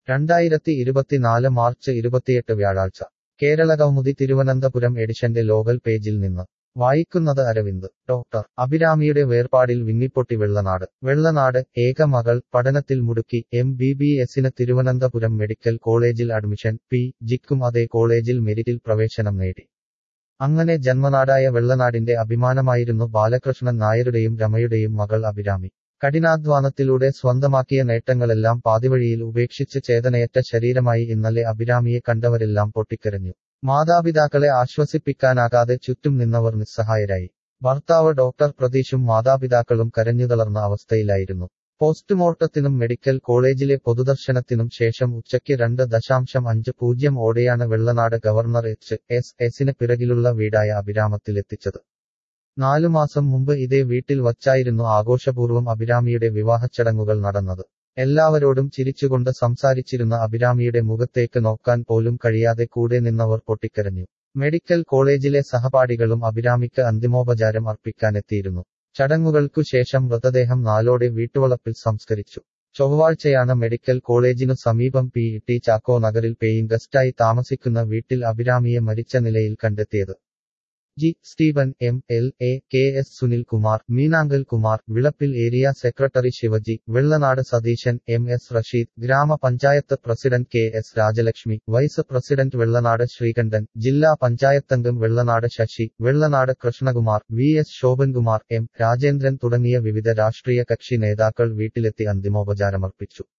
രണ്ടായിരത്തി ഇരുപത്തിനാല് മാർച്ച് ഇരുപത്തിയെട്ട് വ്യാഴാഴ്ച കേരള കൗമുദി തിരുവനന്തപുരം എഡിഷന്റെ ലോകൽ പേജിൽ നിന്ന് വായിക്കുന്നത് അരവിന്ദ് ഡോക്ടർ അഭിരാമിയുടെ വേർപാടിൽ വിങ്ങിപ്പൊട്ടി വെള്ളനാട് വെള്ളനാട് ഏക മകൾ പഠനത്തിൽ മുടുക്കി എം ബി ബി എസിന് തിരുവനന്തപുരം മെഡിക്കൽ കോളേജിൽ അഡ്മിഷൻ പി ജിക്കും അതേ കോളേജിൽ മെരിറ്റിൽ പ്രവേശനം നേടി അങ്ങനെ ജന്മനാടായ വെള്ളനാടിന്റെ അഭിമാനമായിരുന്നു ബാലകൃഷ്ണൻ നായരുടെയും രമയുടെയും മകൾ അഭിരാമി കഠിനാധ്വാനത്തിലൂടെ സ്വന്തമാക്കിയ നേട്ടങ്ങളെല്ലാം പാതിവഴിയിൽ ഉപേക്ഷിച്ച് ചേതനയറ്റ ശരീരമായി ഇന്നലെ അഭിരാമിയെ കണ്ടവരെല്ലാം പൊട്ടിക്കരഞ്ഞു മാതാപിതാക്കളെ ആശ്വസിപ്പിക്കാനാകാതെ ചുറ്റും നിന്നവർ നിസ്സഹായരായി ഭർത്താവ് ഡോക്ടർ പ്രതീഷും മാതാപിതാക്കളും കരഞ്ഞുതളർന്ന അവസ്ഥയിലായിരുന്നു പോസ്റ്റ്മോർട്ടത്തിനും മെഡിക്കൽ കോളേജിലെ പൊതുദർശനത്തിനും ശേഷം ഉച്ചയ്ക്ക് രണ്ട് ദശാംശം അഞ്ച് പൂജ്യം ഓടെയാണ് വെള്ളനാട് ഗവർണർ എച്ച് എസ് എസിന് പിറകിലുള്ള വീടായ അഭിരാമത്തിലെത്തിച്ചത് നാലു മാസം മുമ്പ് ഇതേ വീട്ടിൽ വച്ചായിരുന്നു ആഘോഷപൂർവ്വം അഭിരാമിയുടെ വിവാഹച്ചടങ്ങുകൾ നടന്നത് എല്ലാവരോടും ചിരിച്ചുകൊണ്ട് സംസാരിച്ചിരുന്ന അഭിരാമിയുടെ മുഖത്തേക്ക് നോക്കാൻ പോലും കഴിയാതെ കൂടെ നിന്നവർ പൊട്ടിക്കരഞ്ഞു മെഡിക്കൽ കോളേജിലെ സഹപാഠികളും അഭിരാമിക്ക് അന്തിമോപചാരം അർപ്പിക്കാനെത്തിയിരുന്നു ചടങ്ങുകൾക്കു ശേഷം മൃതദേഹം നാലോടെ വീട്ടുവളപ്പിൽ സംസ്കരിച്ചു ചൊവ്വാഴ്ചയാണ് മെഡിക്കൽ കോളേജിനു സമീപം പി ടി ചാക്കോ നഗറിൽ പേയിങ് ഗസ്റ്റായി താമസിക്കുന്ന വീട്ടിൽ അഭിരാമിയെ മരിച്ച നിലയിൽ കണ്ടെത്തിയത് G Steven M L A K S Sunilkumar Meenankal Kumar Vilappil area secretary Shivaji Vellanad Satheesan M S Rasheed ഗ്രാമപഞ്ചായത്ത് president K S Rajalakshmi vice president Vellanad Sreekandan ജില്ലാ പഞ്ചായത്തംഗം Vellanad Sasi Vellanad Krishnakumar V S Shobhankumar M Rajendran തുടങ്ങിയ വിവിധ രാഷ്ട്രീയ കക്ഷി നേതാക്കൾ വീട്ടിലെത്തി അന്തിമോപചാരമർപ്പിച്ചു